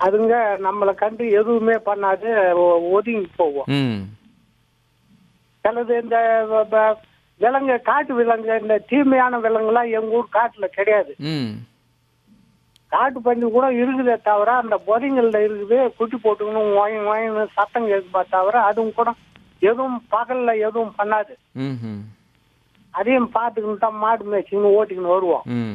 அதுங்க நம்மளை கண்டு எதுவுமே பண்ணாது ஒ- ஒதுங்கி போவோம் ம் சிலது இந்த வ- வ- விலங்கு காட்டு விலங்கு இந்த தீமையான விலங்குலாம் எங்க ஊர் காட்டுல கிடையாது ம் காட்டு பன்றி கூட இருக்குதே தவிர அந்த பொதிங்கள்ல இருக்குது குட்டி போட்டுக்கணும் ஓயும் ஓயின்னு சத்தம் கேட்குமா தவிர அதுவும் கூட எதுவும் பகல்ல எதுவும் பண்ணாது ம் ம் அதையும் பார்த்துக்கிட்டு தான் மாடு மேய்ச்சின்னு ஓட்டிக்கின்னு வருவோம் ம்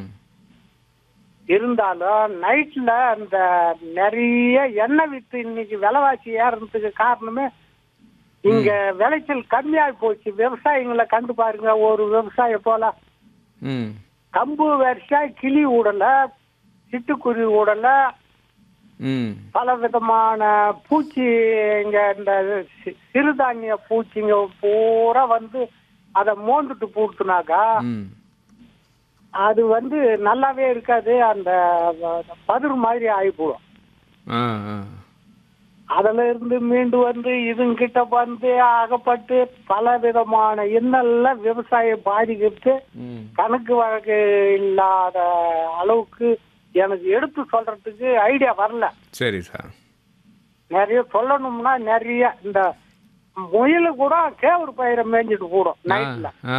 இருந்தாலும் நைட்ல அந்த நிறைய எண்ணெய் வித்து இன்னைக்கு விலைவாசி ஏறதுக்கு காரணமே இங்க விளைச்சல் கம்மியாகி போச்சு விவசாயிங்களை கண்டு பாருங்க ஒரு விவசாய போல ம் கம்பு வரிசா கிளி விடல சிட்டுக்குருவி விடல ம் பல விதமான பூச்சி இங்க இந்த சி- சிறுதானிய பூச்சிங்க பூரா வந்து அதை மோந்துட்டு போட்டுனாக்கா ம் அது வந்து நல்லாவே இருக்காது அந்த வ- பதிர் மாதிரி ஆகி போடும் ஆ ஆ அதுல இருந்து மீண்டு வந்து இதுங்கிட்ட வந்து அகப்பட்டு பல விதமான இன்னல்ல விவசாயம் பாதிக்கிறது ம் கணக்கு வழக்கு இல்லாத அளவுக்கு எனக்கு எடுத்து சொல்றதுக்கு ஐடியா வரல சரி சார் நிறைய சொல்லணும்னா நிறைய இந்த முயலு கூட கேவரு பயிரை மேய்ஞ்சிட்டு கூடும் ஆ நைட்ல ஆ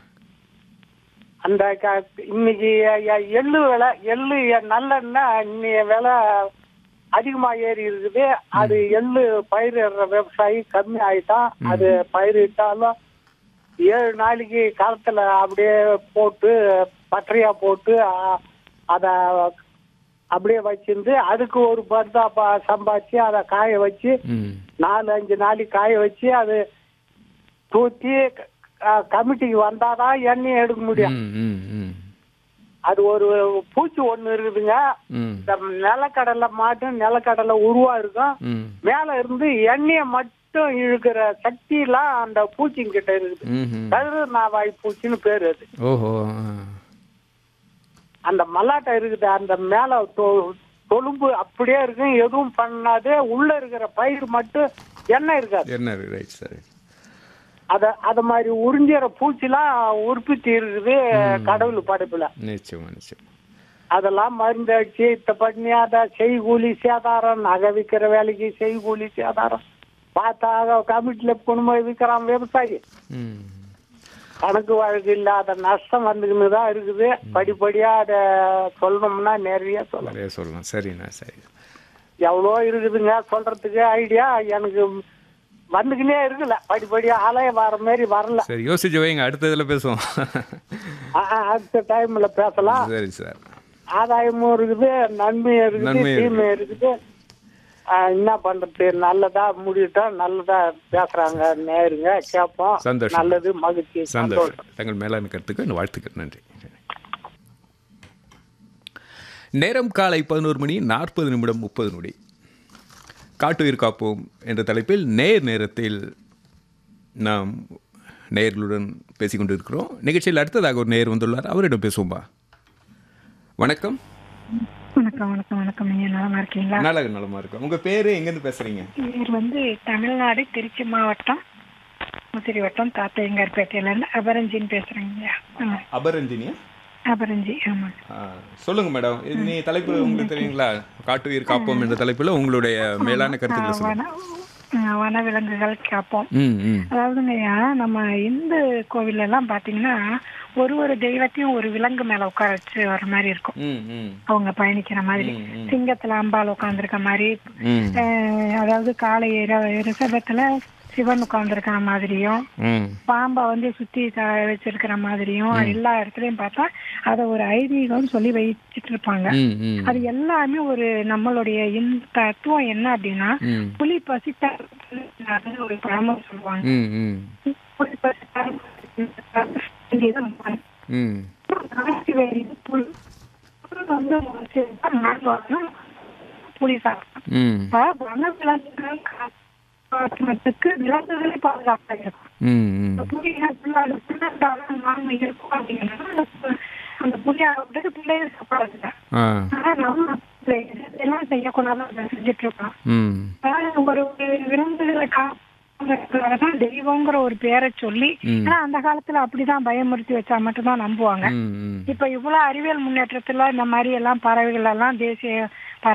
அந்த க- இன்னைக்கு எ- எள்ளு விலை எள்ளு எ- நல்லெண்ணெய் இன்னைய விலை அதிகமா ஏறி இருக்குது அது எள்ளு பயிரிடுற விவசாயி கம்மி ஆயிட்டான் அது பயிரிட்டாலும் ஏழு நாளைக்கு களத்துல அப்படியே போட்டு பட்டறையா போட்டு அ- அத அப்படியே வச்சிருந்து அதுக்கு ஒரு பர்தா ப- சம்பாதிச்சு அதை காய வச்சு ம் நாலு அஞ்சு நாளைக்கு காய வச்சு அது தூத்தி க- கமிட்டிக்கு வந்தாதான் எண்ணெய் எடுக்க முடியும் ம் ம் ம் அது ஒரு பூச்சி ஒண்ணு இருக்குதுங்க ம் இந்த நிலக்கடலை மாட்டும் நிலக்கடலை உருவா இருக்கும் ம் மேல இருந்து எண்ணெயை மட்டும் இழுக்கிற சக்தி எல்லாம் அந்த பூச்சிங்கிட்ட இருக்குது ம் ம் கதிரு நாவாய் பூச்சின்னு பேரு அது ஓஹோ ஆ அந்த மல்லாட்டை இருக்குது அந்த மேல தொ- தொலும்பு அப்படியே இருக்கும் எதுவும் பண்ணாது உள்ள இருக்கிற பயிர் மட்டும் எண்ணெய் இருக்காது என்ன ரைட் சார் அத அத மாதிரி உறிஞ்சிற பூச்சிலாம் உற்பத்தி இருக்குது கடவுள் படைப்புல நிச்சயமா நிச்சயமா அதெல்லாம் மருந்து அடிச்சு இத்த பண்ணி அதை செய்கூலி சேதாரம் நகை விற்கிற வேலைக்கு செய்கூலி சேதாரம் பார்த்தா கமிட்டில கொண்டு போய் விற்கிறான் விவசாயி ம் கணக்கு வழக்கு இல்லாத நஷ்டம் வந்துக்கின்னு தான் இருக்குது படிப்படியா அதை சொல்லணும்னா நிறைய சொல்லலாம் நிறைய சொல்லலாம் சரிண்ணா சரி எவ்வளோ இருக்குதுங்க சொல்றதுக்கு ஐடியா எனக்கு வந்துக்கினே இருக்குல்ல படிப்படியா அலைய வர மாதிரி வரல சரி யோசிச்சு வைங்க அடுத்த இதில் பேசுவோம் ஆ, ஆ, அடுத்த டைம்ல பேசலாம் சரி சார் ஆதாயமும் இருக்குது நன்மையும் இருக்குது நன்மையும் தீமையும் இருக்குது ஆ, என்ன பண்றது நல்லதா முடியட்டும் நல்லதா பேசுறாங்க நேருங்க கேட்போம் சந்தோஷம். நல்லது மகிழ்ச்சி சந்தோஷம் சந்தோஷம் தங்கள் மேலான கருத்துக்கு என் வாழ்த்துக்கள் நன்றி நேரம் காலை பதினோரு மணி நாற்பது நிமிடம் முப்பது நொடி காட்டுயிர் காப்போம் என்ற தலைப்பில் நேர் நேரத்தில் நாம் நேயர்களுடன் பேசிக் கொண்டிருக்கிறோம் நிகழ்ச்சியில் அடுத்ததாக ஒரு நேர் வந்துள்ளார் அவரிடம் பேசுவோம்பா வணக்கம் வணக்கம் வணக்கம் வணக்கம் நீங்க நலமா இருக்கீங்களா நல்லா நலமா இருக்கும் உங்க பேரு எங்கேருந்து பேசுறீங்க இவர் வந்து தமிழ்நாடு திருச்சி மாவட்டம் முசிறி வட்டம் தாத்தையங்கார்பேட்டையில இருந்து அபரஞ்சின்னு பேசுறேங்க ஆமா அபரஞ்சினியா அபரஞ்சி ஆமா ஆ, சொல்லுங்க மேடம் இது நீ தலைப்பு உங்களுக்கு தெரியுங்களா காட்டுயிர் காப்போம் என்ற தலைப்பில் உங்களுடைய மேலான கருத்துக்களை சொல்லுங்க வன ஆ, வனவிலங்குகள் காப்போம் ம் ம் அதாவதுங்கய்யா நம்ம இந்து கோவில்ல எல்லாம் பாத்தீங்கன்னா ஒரு ஒரு தெய்வத்தையும் ஒரு விலங்கு மேல உட்கார வச்சு வர மாதிரி இருக்கும் ம் ம் அவங்க பயணிக்கிற மாதிரி ம், ம். சிங்கத்துல அம்பாள் உட்காந்துருக்க மாதிரி ம் அஹ், அதாவது காலை இர- ரிஷபத்துல சிவன் உட்கார்ந்துருக்கிற மாதிரியும் ம் பாம்பை வந்து சுத்தி க- வச்சிருக்கிற மாதிரியும் எல்லா இடத்துலயும் பார்த்தா அத ஒரு ஐதீகம்னு சொல்லி வச்சிட்டு இருப்பாங்க ம் ம் அது எல்லாமே ஒரு நம்மளுடைய இந்த தத்துவம் என்ன அப்படின்னா ம் புலி பசித்தா அப்படின்னு ஒரு பழமொழி சொல்லுவாங்க ம் ம் புலி பசித்தா இதுதான் மண். ம் காட்டு வேலி புல் புல் வந்து முளைச்சிருந்தா மண் வரணும் புலி சாப்பிடும் ம் அப்ப வன விலங்குகள் காப்பாற்றுவதற்கு விலங்குகளை பாதுகாப்பாக இருக்கும் ம் ம் புலியா புல்லாடு புல்லாண்டாலும் நாம இருக்கும் அப்படின்னா அந்த- அந்த புலியா விட்டு பிள்ளைய சாப்பிடாதுங்க ஆ ஆனா நம்ம எல்லாம் செய்யக்கூடாது அதை செஞ்சுட்டு இருக்கோம் ம் ஆனா ஒரு ஒரு விலங்குகளை காப்பாற்றுறதுக்காகதான் தெய்வங்கிற ஒரு பேரை சொல்லி ம். ஆனா அந்த காலத்துல அப்படிதான் பயமுறுத்தி வச்சா மட்டும்தான் நம்புவாங்க ம் ம் இப்ப இவ்வளவு அறிவியல் முன்னேற்றத்துல இந்த மாதிரி எல்லாம் பறவைகள் எல்லாம் தேசிய